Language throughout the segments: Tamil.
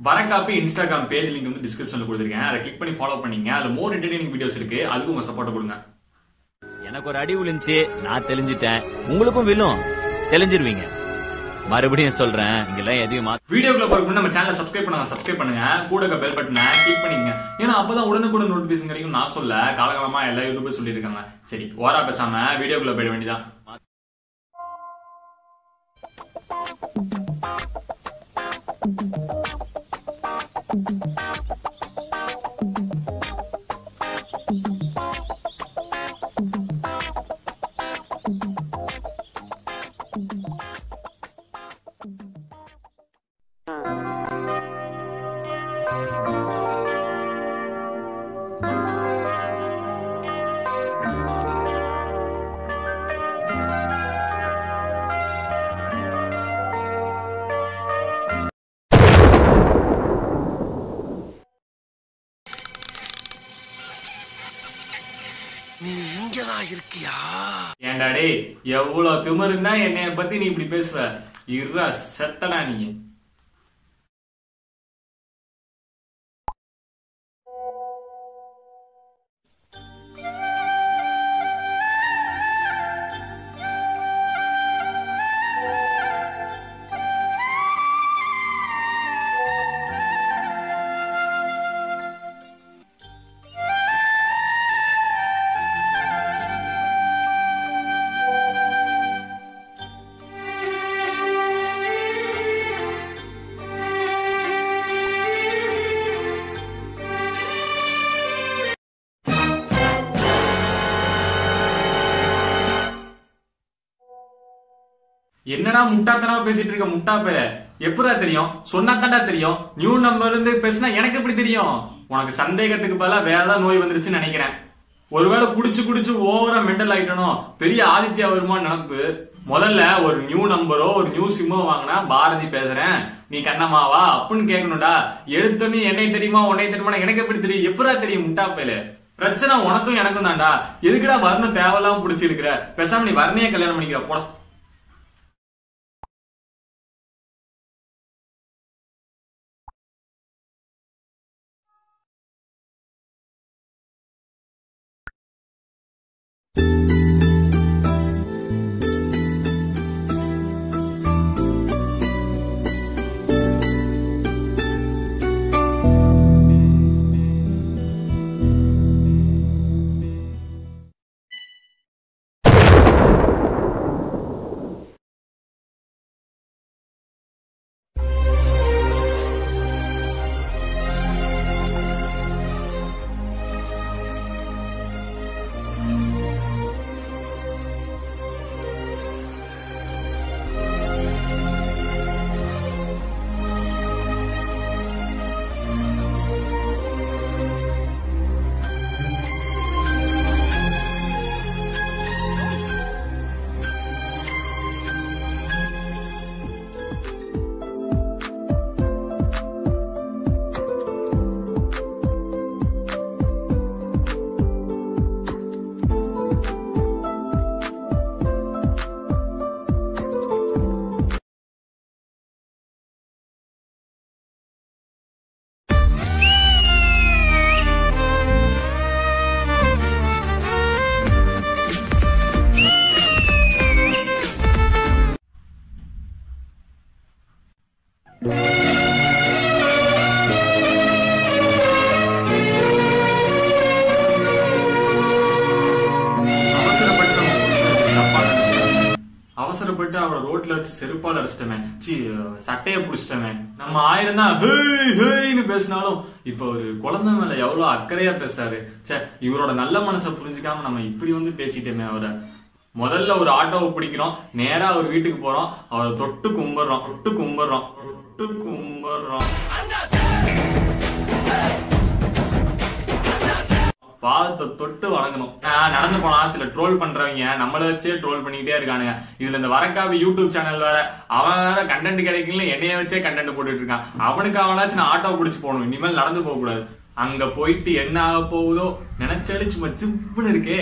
வரக்காப்பி இன்ஸ்டாகிராம் பேஜ் லிங்க் வந்து டிஸ்கிரிப்ஷன்ல கொடுத்துருக்கேன் அதை கிளிக் பண்ணி ஃபாலோ பண்ணீங்க அதுல மோர் என்டர்டைனிங் வீடியோஸ் இருக்கு அதுக்கு உங்க சப்போர்ட் கொடுங்க எனக்கு ஒரு அடி விழுந்துச்சு நான் தெளிஞ்சிட்டேன் உங்களுக்கும் விழும் தெளிஞ்சிருவீங்க மறுபடியும் சொல்றேன் இங்கெல்லாம் எதையும் மாத்த வீடியோக்குள்ள போறதுக்கு நம்ம சேனலை சப்ஸ்கிரைப் பண்ணுங்க சப்ஸ்கிரைப் பண்ணுங்க கூட பெல் பட்டனை கிளிக் பண்ணிங்க ஏன்னா அப்பதான் உடனுக்குடன் நோட்டிபிகேஷன் கிடைக்கும் நான் சொல்ல காலகாலமா எல்லா யூடியூபர் சொல்லியிருக்காங்க சரி ஓரா பேசாம வீடியோக்குள்ள போயிட வேண்டியதான் நீ இங்கதான் இருக்கியா ஏன்டா டேய் எவ்வளவு திமிருன்னா என்னைய பத்தி நீ இப்படி பேசுவ இருடா செத்தடா நீங்க என்னடா முட்டாத்தனமா பேசிட்டு இருக்க முட்டா பேர எப்படா தெரியும் சொன்னா தான்டா தெரியும் நியூ நம்பர்ல இருந்து பேசினா எனக்கு எப்படி தெரியும் உனக்கு சந்தேகத்துக்கு பதிலா வேற ஏதாவது நோய் வந்துருச்சுன்னு நினைக்கிறேன் ஒருவேளை குடிச்சு குடிச்சு ஓவரா மெண்டல் ஆயிட்டனோ பெரிய ஆதித்யா வருமான்னு நினப்பு முதல்ல ஒரு நியூ நம்பரோ ஒரு நியூ சிம்மோ வாங்கினா பாரதி பேசுறேன் நீ கண்ணம்மாவா அப்படின்னு கேட்கணும்டா எடுத்தோன்னே என்னை தெரியுமா உன்னை தெரியுமா எனக்கு எப்படி தெரியும் எப்படா தெரியும் முட்டா பேல பிரச்சனை உனக்கும் எனக்கும் தான்டா எதுக்குடா வரணும் தேவையில்லாம பிடிச்சி இருக்கிற பேசாம நீ வர்ணையே கல்யாணம் பண்ணிக்கிற போடா அவசரப்பட்டு நம்ம புருஷனை தப்பா நினைச்சிட்டோம். அவசரப்பட்டு அவரை ரோட்ல வச்சு செருப்பால் அடிச்சிட்டவன் சி சட்டைய புடிச்சிட்டவன் நம்ம ஆயிரம் தான் ஹேய் ஹேய்னு பேசினாலும் இப்ப ஒரு குழந்தை மேல எவ்வளவு அக்கறையா பேசுறாரு ச்சே இவரோட நல்ல மனசை புரிஞ்சுக்காம நம்ம இப்படி வந்து பேசிட்டோமே அவரை முதல்ல ஒரு ஆட்டோவை பிடிக்கிறோம் நேரா அவர் வீட்டுக்கு போறோம் அவரை தொட்டு கும்பிடுறோம் தொட்டு கும்பிடுறோம் தொட்டு கும்பிடுறோம் பாதத்தை தொட்டு வணங்கணும் நான் நடந்து போனா சில ட்ரோல் பண்றவங்க நம்மள வச்சே ட்ரோல் பண்ணிக்கிட்டே இருக்கானுங்க இதுல இந்த வரக்காவி யூடியூப் சேனல் வேற அவன் வேற கண்டென்ட் கிடைக்கல என்னைய வச்சே கண்டென்ட் போட்டுட்டு இருக்கான் அவனுக்கு அவனாச்சும் நான் ஆட்டோ பிடிச்சு போகணும் இனிமேல் நடந்து போக கூடாது அங்க போயிட்டு என்ன ஆக போகுதோ நினைச்சாலே சும்மா சிப்புன்னு இருக்கே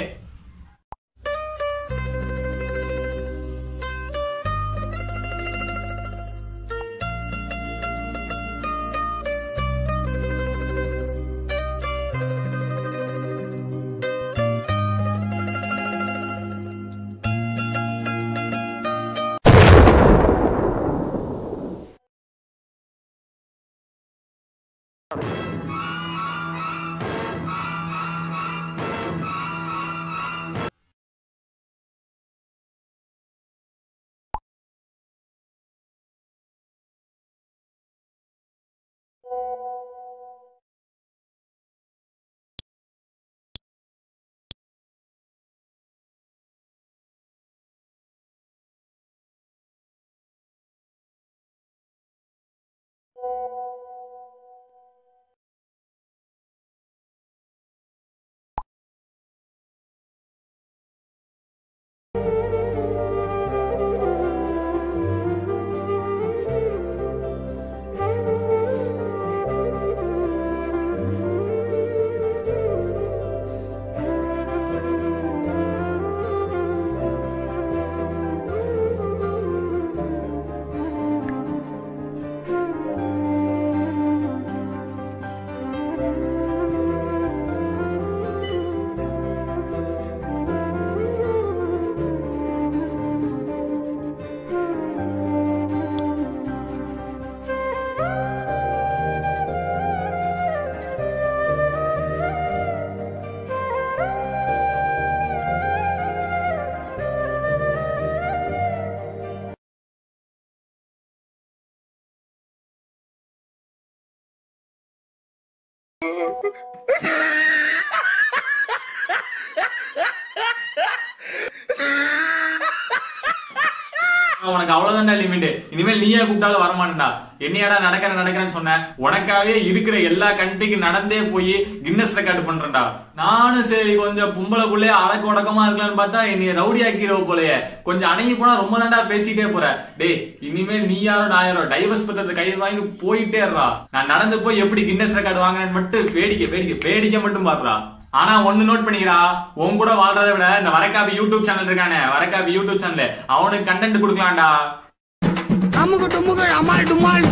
உனக்கு அவ்வளவுதான்டா லிமிட் இனிமேல் நீயே கூப்பிட்டாலும் வரமாட்டேன்டா என்னையாடா நடக்கிற நடக்கிறேன்னு சொன்னேன் உனக்காவே இருக்கிற எல்லா கண்ட்ரிக்கு நடந்தே போய் கின்னஸ் ரெக்கார்டு பண்றேன்டா நானும் சரி கொஞ்சம் பொம்பளைக்குள்ளே அடக்க உடக்கமா இருக்கலாம்னு பார்த்தா என்னைய ரவுடி ஆக்கிரோ போலயே கொஞ்சம் அடங்கி போனா ரொம்ப தாண்டா பேசிட்டே போற டேய் இனிமேல் நீ யாரோ நான் யாரோ டைவர்ஸ் பத்திரத்தை கையில் வாங்கி போயிட்டே இருறா நான் நடந்து போய் எப்படி கின்னஸ் ரெக்கார்டு வாங்குறேன்னு மட்டும் வேடிக்கை வேடிக்கை வேடிக்கை மட்டும் பாடுறா ஆனா ஒண்ணு நோட் பண்ணிக்கடா உன் கூட வாழ்றதை விட இந்த வரக்காபி யூடியூப் சேனல் இருக்கானே வரக்காபி யூடியூப் சேனல் அவனுக்கு கண்டென்ட் கொடுக்கலாம்டா அமுகு டுமுகு அமால் டுமால்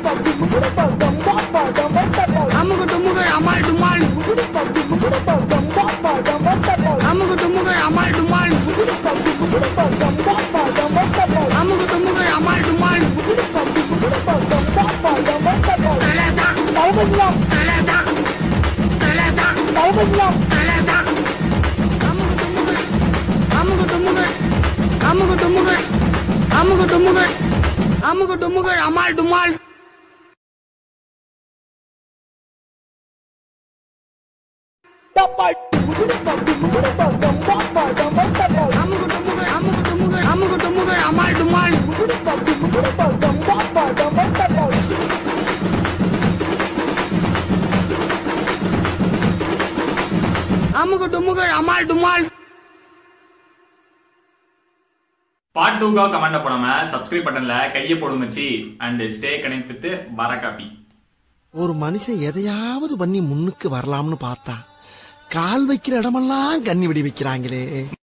அமுகு டுமுகு அமால் டுமால் அமுகு டுமுகு அமால் டுமால் அமுகு டுமுகு அமால் டுமால் தலதா தலதா தலதா தலதா அமுகு டுமுகு அமுகு டுமுகு அமுகு டுமுகு அமுகு டுமுகு அமால் டுமால் அமுகு டுமுகு அமுகு டுமுகு அமுகு டுமுகு அமால் டுமால் அமுகு டுமுகு அமால் டுமால் பார்ட் டூக்காக கமெண்ட் போடாம சப்ஸ்கிரைப் பட்டன்ல கையை போடும் மச்சி and stay connect with Varakapi ஒரு மனுஷன் எதையாவது பண்ணி முன்னுக்கு வரலாம்னு பார்த்தா கால் வைக்கிற இடமெல்லாம் கண்ணி விடி வைக்கிறாங்களே